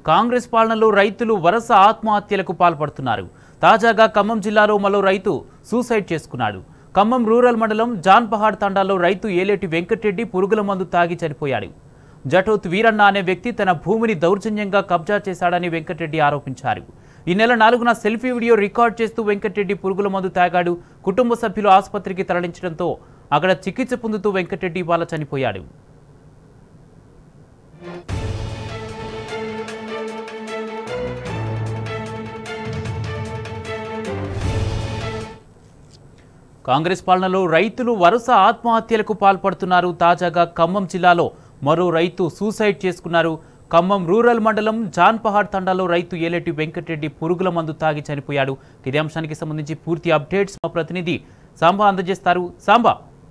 కాంగ్రెస్ పాలనలో రైతులు వరుస ఆత్మహత్యలకు పాల్పడుతున్నారు తాజాగా ఖమ్మం జిల్లాలో మరో రైతు సూసైడ్ చేసుకున్నాడు ఖమ్మం రూరల్ మండలం జాన్పహాడ్ తండాలో రైతు ఏలేటి వెంకటరెడ్డి పురుగుల మందు తాగి చనిపోయాడు జటోత్ వీరన్న అనే వ్యక్తి తన భూమిని దౌర్జన్యంగా కబ్జా చేశాడని వెంకటరెడ్డి ఆరోపించారు ఈ నెల నాలుగున సెల్ఫీ వీడియో రికార్డ్ చేస్తూ వెంకటరెడ్డి పురుగుల మందు తాగాడు కుటుంబ సభ్యులు ఆసుపత్రికి తరలించడంతో అక్కడ చికిత్స పొందుతూ వెంకటరెడ్డి ఇవాళ చనిపోయాడు కాంగ్రెస్ పాలనలో రైతులు వరుస ఆత్మహత్యలకు పాల్పడుతున్నారు తాజాగా ఖమ్మం జిల్లాలో మరో రైతు సూసైడ్ చేసుకున్నారు ఖమ్మం రూరల్ మండలం జాన్పహాడ్ తండాలో రైతు ఏలేటి వెంకటరెడ్డి పురుగుల మందు తాగి చనిపోయాడు ఇదే అంశానికి సంబంధించి పూర్తి అప్డేట్స్ మా ప్రతినిధి సాంబా అందజేస్తారు సాంబా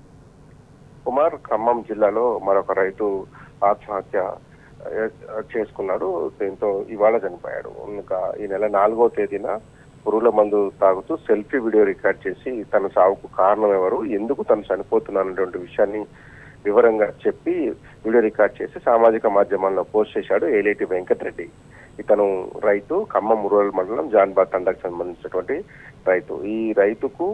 కుమార్ ఖమ్మం జిల్లాలో మరొక రైతు ఆత్మహత్య ఏ, చేసుకున్నాడు దీంతో ఇవాళ చనిపోయాడు ఇంకా ఈ నెల నాలుగో తేదీన పురుగుల మందు తాగుతూ సెల్ఫీ వీడియో రికార్డ్ చేసి తన సావుకు కారణం ఎవరు ఎందుకు తను చనిపోతున్నానటువంటి విషయాన్ని వివరంగా చెప్పి వీడియో రికార్డ్ చేసి సామాజిక మాధ్యమాల్లో పోస్ట్ చేశాడు ఏలేటి వెంకటరెడ్డి ఇతను రైతు ఖమ్మం రూరల్ మండలం జాన్బాద్ తండాకు సంబంధించినటువంటి రైతు ఈ రైతుకు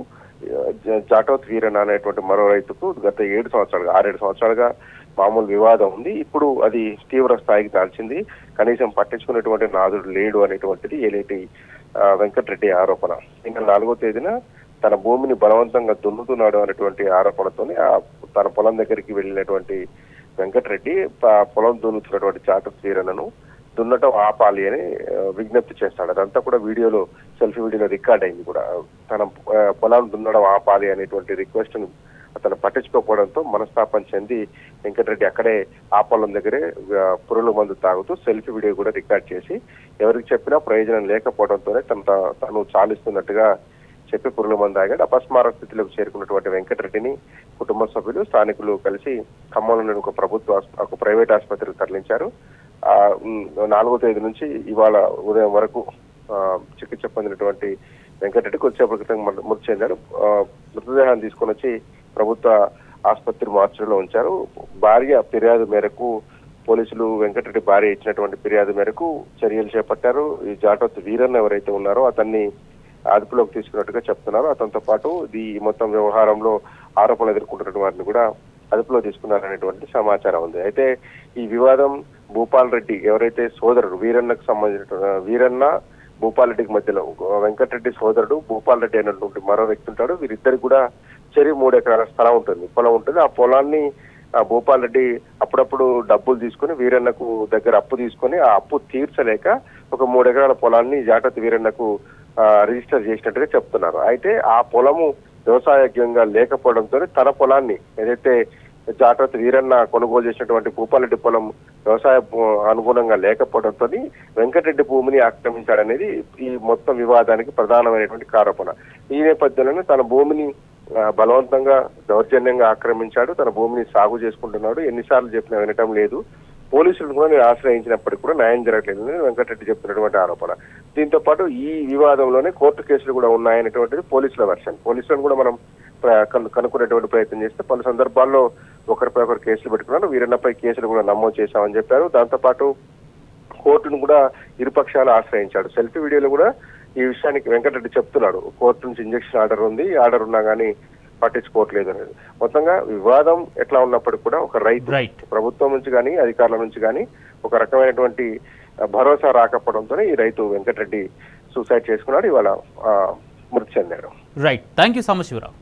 జ- జాటోత్ వీరన్ అనేటువంటి మరో రైతుకు గత ఏడు సంవత్సరాలుగా ఆరేడు సంవత్సరాలుగా మామూలు వివాదం ఉంది ఇప్పుడు అది తీవ్ర స్థాయికి దాల్చింది కనీసం పట్టించుకునేటువంటి నాదుడు లేడు అనేటువంటిది ఏలేటి ఆ, వెంకటరెడ్డి ఆరోపణ ఇంకా నాలుగో తేదీన తన భూమిని బలవంతంగా దున్నుతున్నాడు అనేటువంటి ఆరోపణతోని ఆ తన పొలం దగ్గరికి వెళ్ళినటువంటి వెంకటరెడ్డి ప- పొలం దున్నుతున్నటువంటి జాటోత్ వీరన్నను దున్నటం ఆపాలి అని ఆ, విజ్ఞప్తి చేస్తాడు అదంతా కూడా వీడియోలో సెల్ఫీ వీడియోలో రికార్డ్ అయింది కూడా తన ఆ, పొలం దున్నడం ఆపాలి అనేటువంటి రిక్వెస్ట్ ను అతను పట్టించుకోకపోవడంతో మనస్తాపం చెంది వెంకటరెడ్డి అక్కడే ఆ పొలం దగ్గరే ఆ, పురుగుల మందు తాగుతూ సెల్ఫీ వీడియో కూడా రికార్డ్ చేసి ఎవరికి చెప్పినా ప్రయోజనం లేకపోవడంతోనే తన త- తను చాలిస్తున్నట్టుగా చెప్పి పురుగుల మందు తాగాడు అపస్మార స్థితిలోకి చేరుకున్నటువంటి వెంకటరెడ్డిని కుటుంబ సభ్యులు స్థానికులు కలిసి ఖమ్మంలోని ఒక ప్రభుత్వ ఆస్ప- ఒక ప్రైవేట్ ఆసుపత్రికి తరలించారు ఆ ఉమ్, నాలుగో తేదీ నుంచి ఇవాళ ఉదయం వరకు ఆ, చికిత్స పొందినటువంటి వెంకటరెడ్డి కొద్దిసేపటి క్రితం మృ- మృతి చెందాడు ఆ, మృతదేహాన్ని తీసుకొని వచ్చి ప్రభుత్వ ఆసుపత్రి మార్చులో ఉంచారు భార్య ఫిర్యాదు మేరకు పోలీసులు వెంకటరెడ్డి భార్య ఇచ్చినటువంటి ఫిర్యాదు మేరకు చర్యలు చేపట్టారు ఈ జాటోత్ వీరన్ ఎవరైతే ఉన్నారో అతన్ని అదుపులోకి తీసుకున్నట్టుగా చెప్తున్నారు అతనితో పాటు ఈ మొత్తం వ్యవహారంలో ఆరోపణలు ఎదుర్కొంటున్న వారిని కూడా అదుపులో తీసుకున్నారనేటువంటి సమాచారం ఉంది అయితే ఈ వివాదం భూపాల్ రెడ్డి ఎవరైతే సోదరుడు వీరన్నకు సంబంధించిన వీరన్న భూపాల్ రెడ్డికి మధ్యలో వెంకటరెడ్డి సోదరుడు భూపాల్ రెడ్డి అనేటువంటి మరో వ్యక్తి ఉంటాడు వీరిద్దరికి కూడా చెరి మూడు ఎకరాల స్థలం ఉంటుంది పొలం ఉంటుంది ఆ పొలాన్ని ఆ భూపాల్ రెడ్డి అప్పుడప్పుడు డబ్బులు తీసుకుని వీరన్నకు దగ్గర అప్పు తీసుకొని ఆ అప్పు తీర్చలేక ఒక మూడు ఎకరాల పొలాన్ని జాటత్ వీరన్నకు ఆ, రిజిస్టర్ చేసినట్టుగా చెప్తున్నారు అయితే ఆ పొలము వ్యవసాయోగ్యంగా లేకపోవడంతో తన పొలాన్ని ఏదైతే జాగ్రత్త వీరన్న కొనుగోలు చేసినటువంటి భూపాలరెడ్డి పొలం వ్యవసాయ భూ- అనుగుణంగా లేకపోవడంతో వెంకటరెడ్డి భూమిని ఆక్రమించాడనేది ఈ మొత్తం వివాదానికి ప్రధానమైనటువంటి ఆరోపణ ఈ నేపథ్యంలోనే తన భూమిని ఆ, బలవంతంగా దౌర్జన్యంగా ఆక్రమించాడు తన భూమిని సాగు చేసుకుంటున్నాడు ఎన్నిసార్లు చెప్పినా వినటం లేదు పోలీసులను కూడా నేను ఆశ్రయించినప్పటికీ కూడా న్యాయం జరగట్లేదని వెంకటరెడ్డి చెప్తున్నటువంటి ఆరోపణ దీంతో పాటు ఈ వివాదంలోనే కోర్టు కేసులు కూడా ఉన్నాయనేటువంటిది పోలీసుల వర్షన్ పోలీసులను కూడా మనం ప్ర- కను- కనుక్కునేటువంటి ప్రయత్నం చేస్తే పలు సందర్భాల్లో ఒకరిపై ఒకరు కేసులు పెట్టుకున్నారు వీరన్నపై కేసులు కూడా నమోదు చేశామని చెప్పారు దాంతో పాటు కోర్టును కూడా ఇరుపక్షాలు ఆశ్రయించాడు సెల్ఫీ వీడియోలో కూడా ఈ విషయానికి వెంకటరెడ్డి చెప్తున్నాడు కోర్టు నుంచి ఇంజక్షన్ ఆర్డర్ ఉంది ఈ ఆర్డర్ ఉన్నా కానీ పట్టించుకోవట్లేదు అనేది మొత్తంగా వివాదం ఎట్లా ఉన్నప్పటికీ కూడా ఒక రైతు రైట్ ప్రభుత్వం నుంచి కానీ అధికారుల నుంచి కానీ ఒక రకమైనటువంటి ఆ, భరోసా రాకపోవడంతో ఈ రైతు వెంకటరెడ్డి సూసైడ్ చేసుకున్నాడు ఇవాళ ఆ, మృతి చెందాడు రైట్ థ్యాంక్ యూ సాంబశివరావు